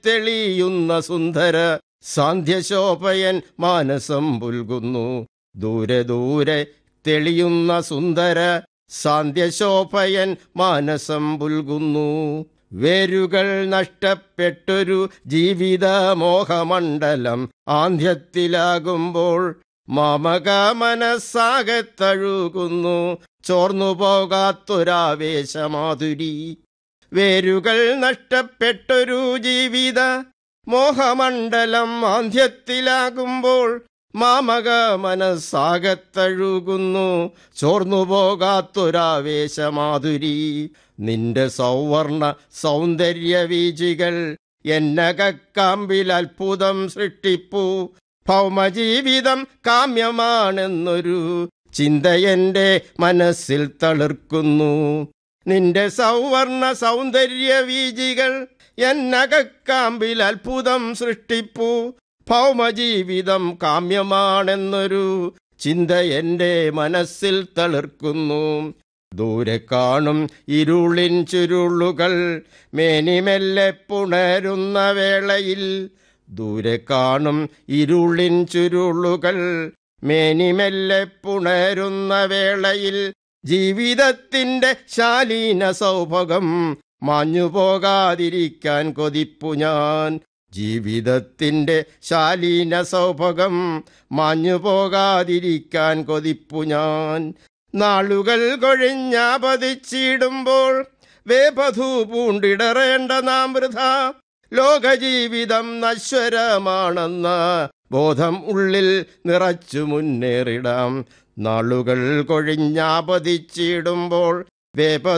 തെളിയുന്ന സുന്ദര സാന്ധ്യശോഭയൻ മാനസം പുൽകുന്നു ദൂരെ ദൂരെ തെളിയുന്ന സുന്ദര സാന്ധ്യശോഭയൻ മാനസം പുൽകുന്നു വേരുകൾ നഷ്ടപ്പെട്ടൊരു ജീവിത മോഹമണ്ഡലം ആന്ധ്യത്തിലാകുമ്പോൾ മാമക മനസ്സാകെ തഴുകുന്നു ചോർന്നു പോകാത്തൊരാവേശമാധുരി വേരുകൾ നഷ്ടപ്പെട്ടൊരു ജീവിത മോഹമണ്ഡലം ആന്ധ്യത്തിലാകുമ്പോൾ മാമക മനസ്സാകത്തഴുകുന്നു ചോർന്നു പോകാത്തൊരാവേശമാധുരി നിന്റെ സൗവർണ സൗന്ദര്യ വീജികൾ എന്നകക്കാമ്പിൽ അത്ഭുതം സൃഷ്ടിപ്പൂ ഭൗമജീവിതം കാമ്യമാണെന്നൊരു ചിന്ത എന്റെ മനസ്സിൽ തളിർക്കുന്നു നിന്റെ സൗവർണ സൗന്ദര്യ വീജികൾ എന്നകക്കാമ്പിൽ അത്ഭുതം സൃഷ്ടിപ്പൂ ഭൗമജീവിതം കാമ്യമാണെന്നൊരു ചിന്ത എന്റെ മനസ്സിൽ തളിർക്കുന്നു ദൂരെ കാണും ഇരുളിൻ ചുരുളുകൾ മേനിമെല്ലെ പുണരുന്ന വേളയിൽ ദൂരെ കാണും ഇരുളിൻ ചുരുളുകൾ മേനിമെല്ലെ പുണരുന്ന വേളയിൽ ജീവിതത്തിന്റെ ശാലീന സൗഭകം മാഞ്ഞു പോകാതിരിക്കാൻ കൊതിപ്പു ഞാൻ ജീവിതത്തിന്റെ ശാലീന സൗഭകം മാഞ്ഞു പോകാതിരിക്കാൻ കൊതിപ്പു ഞാൻ നാളുകൾ കൊഴിഞ്ഞാപതിച്ചിടുമ്പോൾ വേപധു പൂണ്ടിടറേണ്ട നാം വൃഥ ലോകജീവിതം നശ്വരമാണെന്ന ബോധം ഉള്ളിൽ നിറച്ചു മുന്നേറിടാം നാളുകൾ കൊഴിഞ്ഞാപതിച്ചിടുമ്പോൾ വേപ